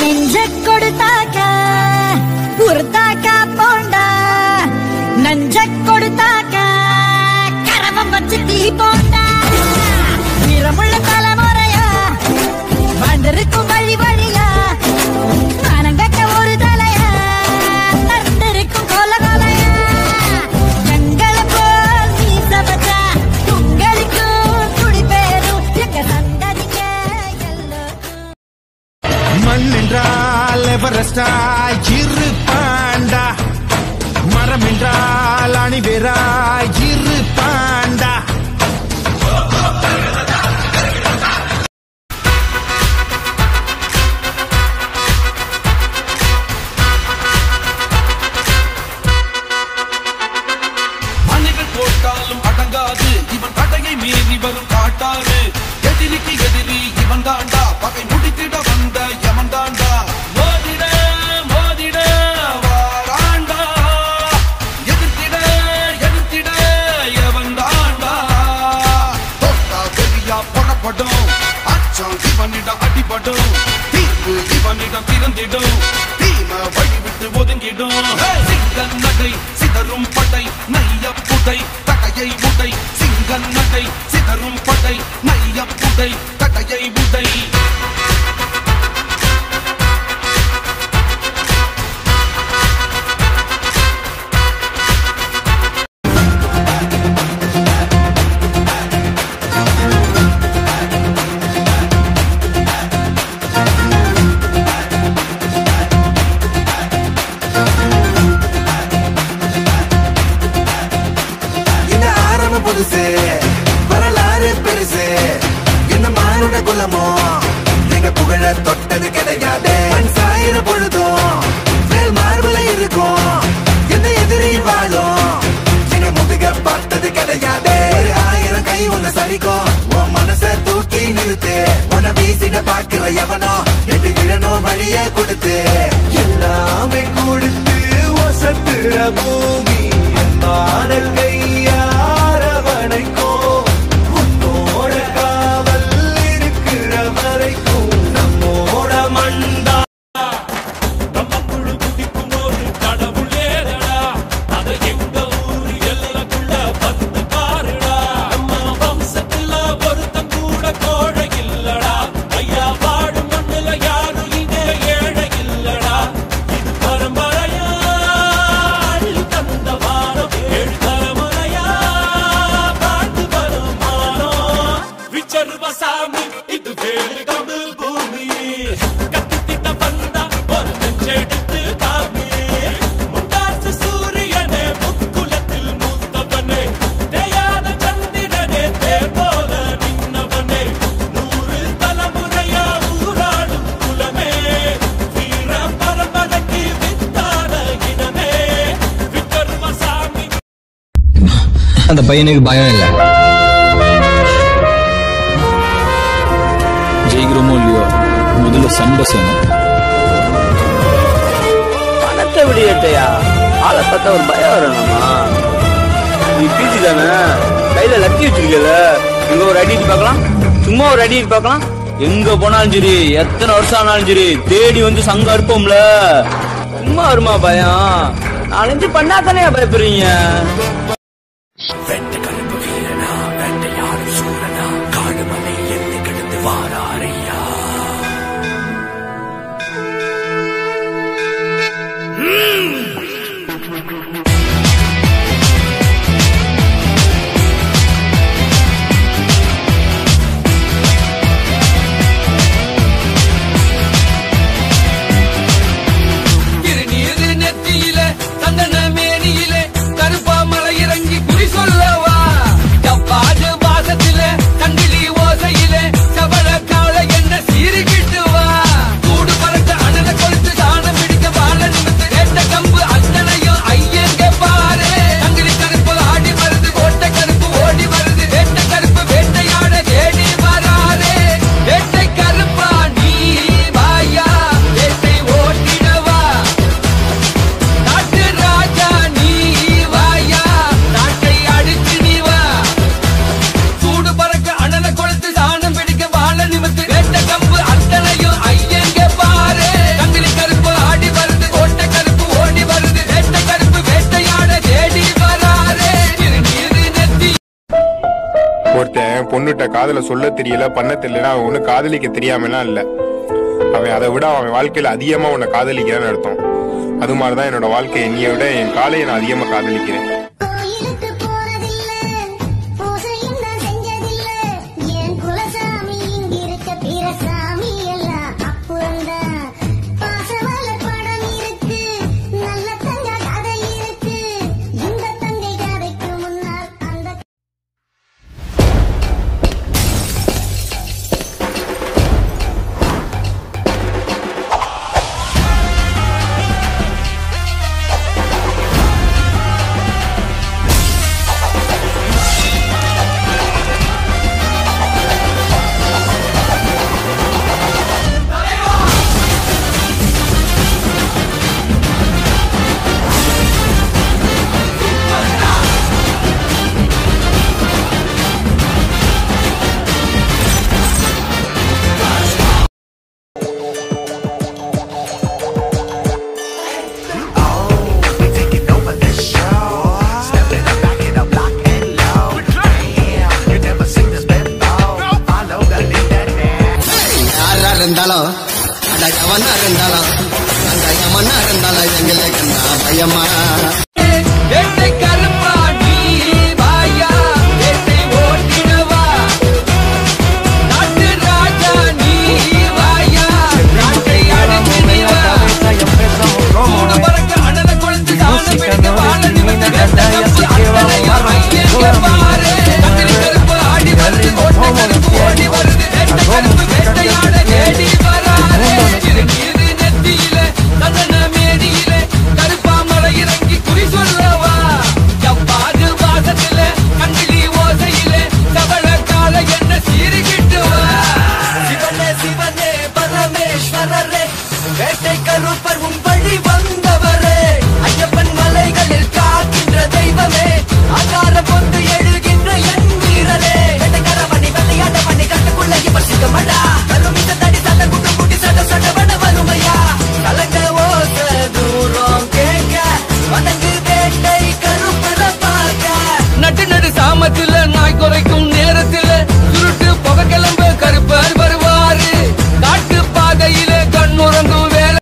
நெஞ்ச கொடுத்தாக்க உருத்தாக்க போண்டா நஞ்ச கொடுத்தாக்க கரவம் வச்சு தீ போண்டா நிறமுள்ள தலைமுறையா வாழ்ந்திருக்கும் வழி வழியா மானங்கட்ட ஒரு தலையா தந்திருக்கும் கொல கொலையா எங்களை போல் நீ சமைச்சா உங்களுக்கும் குடி பேரும் எங்க சந்ததிக்க எல்லோருக்கும் மண் என்றால் எவரெஸ்டாய் இரு பாண்டா மரம் என்றால் அணிவேராய் இரு பாண்டா மணிகள் போட்டாலும் அடங்காது இவன் தடையை மீறி வரும் காட்டாறு எதிரிக்கு எதிரி இவன் தாண்டா பகை முடித்திட வந்த யமன் தாண்டா மோதிட மோதிட வாராண்டா எதிர்த்திட எதிர்த்திட எவன் தாண்டா தோட்டா வெளியா புறப்படும் அச்சம் இவனிடம் அடிபடும் தீர்வு இவனிடம் திறந்திடும் தீம வழி விட்டு ஒதுங்கிடும் சிங்கன் நகை சிதறும் படை நைய புடை தகையை உடை சிங்கன் நகை சிதறும் படை நைய புடை தகையை உடை இந்த ஆரம்பம் புதுசு வரலாறு பெருசு இந்த மானுட குலமோ எங்க புகழ தொட்டது கிடையாது மண் சாயிர பொழுதும் மேல் மார்புல இருக்கும் எந்த எதிரி வாழும் எங்க முதுக பார்த்தது கிடையாது ஒரு ஆயிரம் கை உன்னை சரிக்கும் உன் மனச தூக்கி நிறுத்து உன்னை வீசிட பார்க்கிற எவனோ எட்டு விழனோ வழிய கொடுத்து எல்லாமே கொடுத்து வசத்துற பூமி மாடல் கையாரவணைக்கும் உன்னோட காவல் இருக்கிற வரைக்கும் நம்மோட மண்டா நம்ம குழு குடிக்கும் போது கடவுள் ஏதடா அதை எங்க ஊரு எல்லக்குள்ள பத்து பாருடா நம்ம வம்சத்துல ஒருத்தன் கூட கோழை இல்லடா ஐயா வாடும் மண்ணுல யாரும் இங்க ஏழை இல்லடா இது பரம்பரையா அள்ளி தந்த வாரம் ஏழு தலைமுறையா பாட்டு வருமானம் விச்சருவசாமி இது வேறு கம்பு பூமி கத்தித்திட்ட வந்தா ஒரு நெஞ்செடுத்து காமி முட்டாசு சூரியனே முக்குலத்தில் மூத்தவனே தேயாத சந்திரனே தேர் போல நின்னவனே நூறு தலைமுறையா ஊராடும் குலமே வீர பரம்பரைக்கு வித்தான இனமே விச்சருவசாமி அந்த பையனுக்கு பயம் இல்லை ஜெயிக்கிறோமோ இல்லையோ முதல்ல சண்டை செய்யணும் பணத்தை விடியட்டையா ஆளை பார்த்தா ஒரு பயம் வரணுமா நீ பீச்சு தானே கையில லத்தி வச்சிருக்கல இங்க ஒரு அடி பார்க்கலாம் சும்மா ஒரு அடி பார்க்கலாம் எங்க போனாலும் சரி எத்தனை வருஷம் ஆனாலும் சரி தேடி வந்து சங்கம் இருப்போம்ல சும்மா வருமா பயம் நாலஞ்சு பண்ணா தானே பயப்படுறீங்க வெட்ட கருப்பு வீரனா வேட்டையாடும் சூரனா காடுமலை எல்லை கடந்து வாராரையா திருநீரு நெத்தியில சந்தன மேனியிலே கருப்பா மலை இறங்கி குறி சொல்ல பொண்ணுகிட்ட காதல சொல்ல தெரியல பண்ண தெரியலன்னா அவன் ஒண்ணு காதலிக்க தெரியாமலாம் இல்ல அவன் அதை விட அவன் வாழ்க்கையில அதிகமா உன்னை காதலிக்கிறான்னு அர்த்தம் அது மாதிரிதான் என்னோட வாழ்க்கை என்னைய விட என் காலையை நான் அதிகமா காதலிக்கிறேன் கோயிலுக்கு போறதில்ல பூசையும் நான் செஞ்சதில்ல என் குலசாமி இங்கிருக்க பிரசாமி எல்லாம் அப்புறம்தான் பாசமலர் படம் இருக்கு நல்ல தங்க கதை இருக்கு இந்த தங்கை கதைக்கு முன்னால் அந்த யாரா இருந்தாலும் அட எவனா இருந்தாலும் அந்த எவனா இருந்தாலும் எங்களுக்கு பயமா